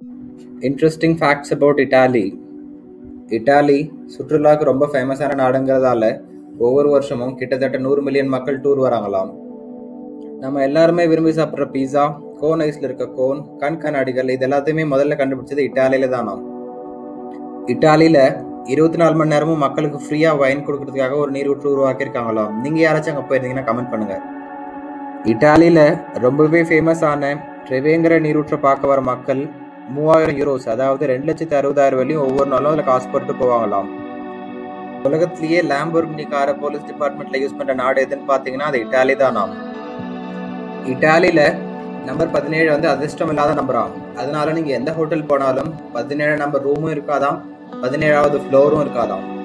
interesting facts about Italy Italy சுற்றுலாவுக்கு ரொம்ப ஃபேமஸான நாடுங்கிறதால ஒவ்வொரு வருஷமும் கிட்டத்தட்ட நூறு மில்லியன் மக்கள் டூர் வராங்களாம் நம்ம எல்லாருமே விரும்பி சாப்பிட்ற பீஸா கோன் ஐஸில் இருக்க கோன் கண் கண்ணாடிகள் இது எல்லாத்தையுமே முதல்ல கண்டுபிடிச்சது இட்டாலியில தானாம் இட்டாலியில் இருபத்தி நாலு மணி நேரமும் மக்களுக்கு ஃப்ரீயாக வைன் கொடுக்கறதுக்காக ஒரு நீரூற்று உருவாக்கியிருக்காங்களாம் நீங்கள் யாராச்சும் அங்கே போயிருந்தீங்கன்னா கமெண்ட் பண்ணுங்கள் இட்டாலியில் ரொம்பவே ஃபேமஸான ட்ரெவேங்கிற நீரூற்றை பார்க்க வர மக்கள் மூவாயிரம் யூரோஸ் அதாவது ரெண்டு லட்சத்தி அறுபதாயிரம் வரையும் ஒவ்வொரு நாளும் அதில் காசு போட்டு போவாங்களாம் உலகத்திலேயே லேம்பர்கினி காரை போலீஸ் டிபார்ட்மெண்ட்ல யூஸ் பண்ற நாடு எதுன்னு பார்த்தீங்கன்னா அது இட்டாலி தானாம் இட்டாலியில நம்பர் பதினேழு வந்து அதிர்ஷ்டம் இல்லாத நம்பராம் அதனால நீங்க எந்த ஹோட்டல் போனாலும் பதினேழு நம்பர் ரூமும் இருக்காதாம் பதினேழாவது ஃப்ளோரும் இருக்காதாம்